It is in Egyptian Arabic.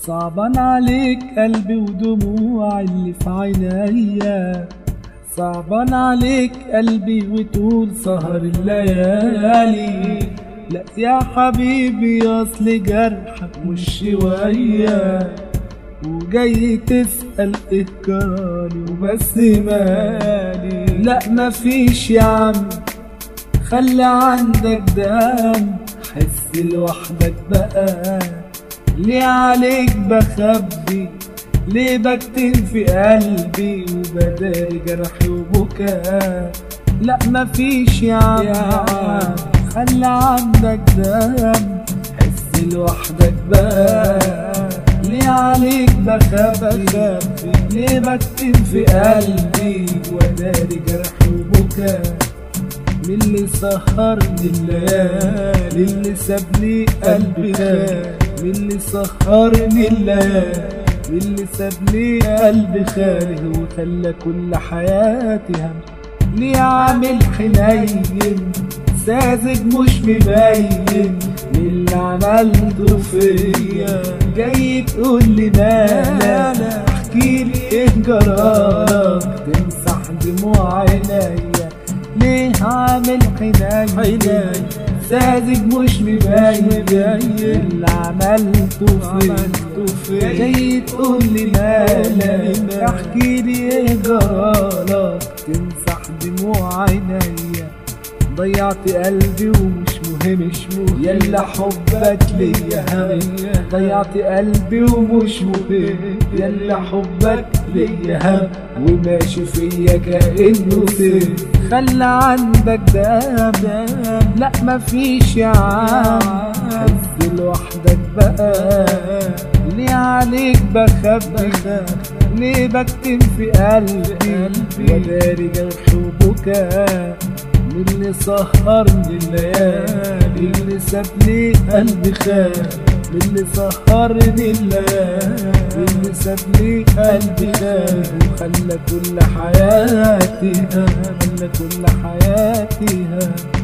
صعبان عليك قلبي ودموع اللي في عينيا صعبان عليك قلبي وطول سهر الليالي لا يا حبيبي اصل جرحك مش شوية وجاي تسأل ايه جرالي وبس مالي لا مفيش يا عم خلي عندك دم حس لوحدك بقى ليه عليك بخبي ليه بكتم في قلبي وبداري جرحي وبكاء لا مفيش يا عم خلي عندك دم حس لوحدك بقى ليه عليك بخبي ليه بكتم في قلبي وداري جرحي وبكاء من اللي سهرني الليالي اللي سابلي قلبي خال من اللي سهرني الليالي اللي سابلي قلبي خالي وخلى كل حياتي هم ليه عامل حنين ساذج مش مبين اللي عملته فيا جاي تقول لي مالك احكي لي ايه جرالك تمسح دموع عينيا ليه عامل حنين ساذج مش مبين اللي عملته فيا جاي تقول لي مالك احكي لي ايه جرالك تمسح دموع عينيا ضيعت قلبي ومش مهم مش مهم يلا حبك ليا هم ضيعت قلبي ومش مهم يلا حبك ليا هم وماشي فيا كأنه سر خلى عندك دم لا مفيش يا عم حس لوحدك بقى ليه عليك بخبي ليه بكتم في قلبي وداري جرح وبكاء من اللي سهرني الليالي اللي سابلي قلبي خال من اللي سهرني الليالي اللي سابلي قلبي خال وخلى كل حياتي هم خلى كل حياتي هم